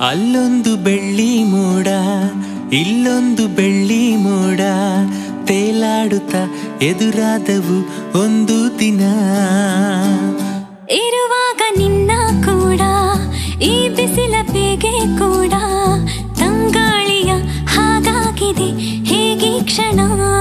ಅಲ್ಲೊಂದು ಬೆಳ್ಳಿ ಮೋಡ ಇಲ್ಲೊಂದು ಬೆಳ್ಳಿ ಮೋಡ ತೇಲಾಡುತ್ತಾ ಎದುರಾದವು ಒಂದು ದಿನ ಇರುವಾಗ ನಿನ್ನ ಕೂಡ ಈ ಬಿಸಿಲ ಬೇಗೆ ಕೂಡ ತಂಗಾಳಿಯ ಹಾಗಾಗಿದೆ ಹೇಗೆ ಕ್ಷಣ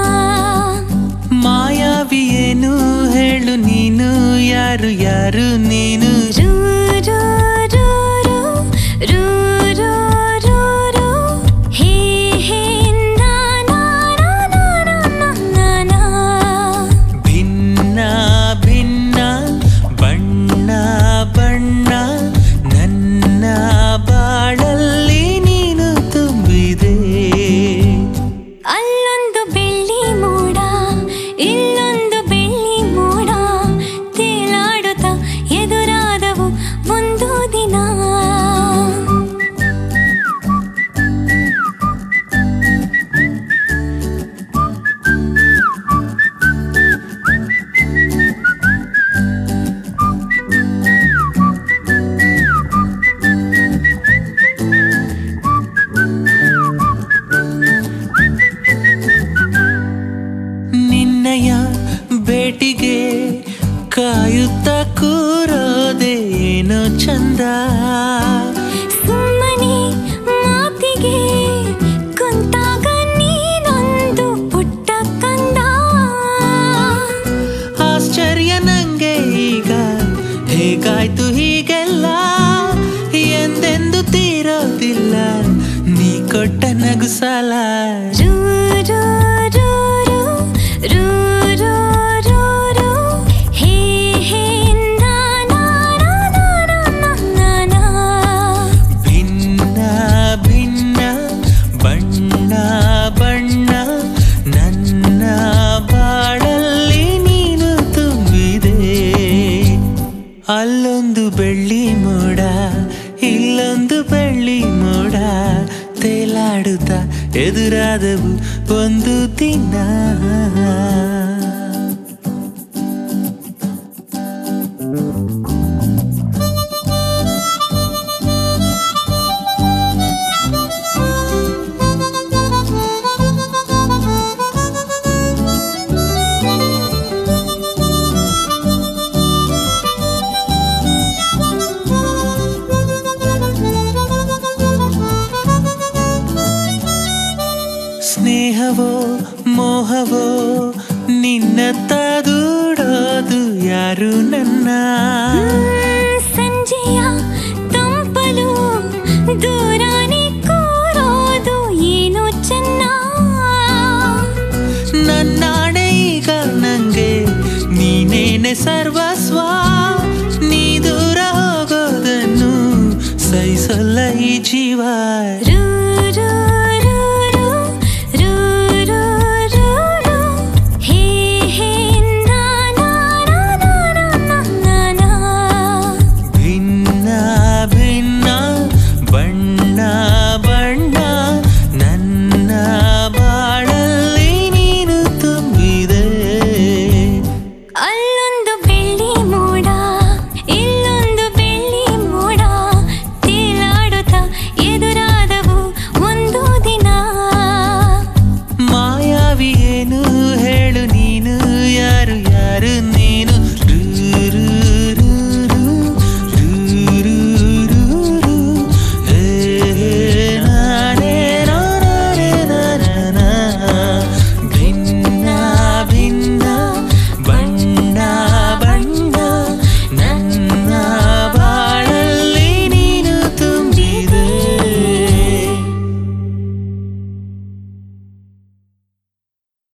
ಮಾಯಾವಿಯೇನು ಹೇಳು ನೀನು ಯಾರು ಯಾರು ನೀನು ರೂ, ರೂ, ರೂ, ರೂ, ರೂ, ರೂ, ರೂ, ರೂ. ಹೇ, ಹೇ, ನಾ, ನಾ, ನಾ, ನಾ, ನಾ, ನಾ, ನಾ. ಭಿನ್ನ ಭಿನ್ನ ಬಣ್ಣ ಬಣ್ಣ ನನ್ನ ಬಾಳಲ್ಲಿ ನೀನು ತುಂಬಿದೆ ಅಲ್ಲೊಂದು ಬೆಳ್ಳಿ ಮೋಡ ಇಲ್ಲೊಂದು ಬೆಳ್ಳಿ ಮೋಡ ತೇಲಾಡುತ್ತಾ ಎದುರಾದವು ಒಂದು ದಿನ ನಿನ್ನಯ ಭೇಟಿಗೆ ಕಾಯುತ್ತ ಕೂರೋದೆ ಏನೋ ಚಂದ ಸುಮ್ಮನೆ ಮಾತಿಗೆ ಕುಂತಾಗ ನೀನೊಂದು ಪುಟ್ಟ ಕಂದ ಆಶ್ಚರ್ಯ ನಂಗೆ ಈಗ ಹೇಗಾಯ್ತು ಹೀಗೆಲ್ಲ ಎಂದೆಂದು ತೀರೋದಿಲ್ಲ ನೀ ಕೊಟ್ಟ ನಗುಸಲ ರೂ, ರೂ, ರೂ, ರೂ, ರೂ, ರೂ, ರೂ, ರೂ. ಹೇ, ಹೇ, ನಾ, ನಾ, ನಾ, ನಾ, ನಾ, ನಾ, ನಾ. ಭಿನ್ನ ಭಿನ್ನ ಬಣ್ಣ ಬಣ್ಣ ನನ್ನ ಬಾಳಲ್ಲಿ ನೀನು ತುಂಬಿದೆ ಅಲ್ಲೊಂದು ಬೆಳ್ಳಿ ಮೋಡ ಇಲ್ಲೊಂದು ಬೆಳ್ಳಿ ಮೋಡ ತೇಲಾಡುತ್ತಾ ಎದುರಾದವು ಒಂದು ದಿನ ಸ್ನೇಹವೋ ಮೋಹವೋ ನಿನ್ನತ್ತ ದೂಡೋದು ಯಾರು ನನ್ನ ಹ್ಮ್, ಸಂಜೆಯ ತಂಪಲು ದೂರಾನೆ ಕೂರೋದು ಏನು ಚೆನ್ನ ನನ್ನಾಣೆ ಈಗ ನಂಗೆ ನೀನೇನೆ ಸರ್ವಸ್ವ ನೀ ದೂರ ಹೋಗೋದನ್ನು ಸಹಿಸಲ್ಲ ಈ ಜೀವ ರೂ,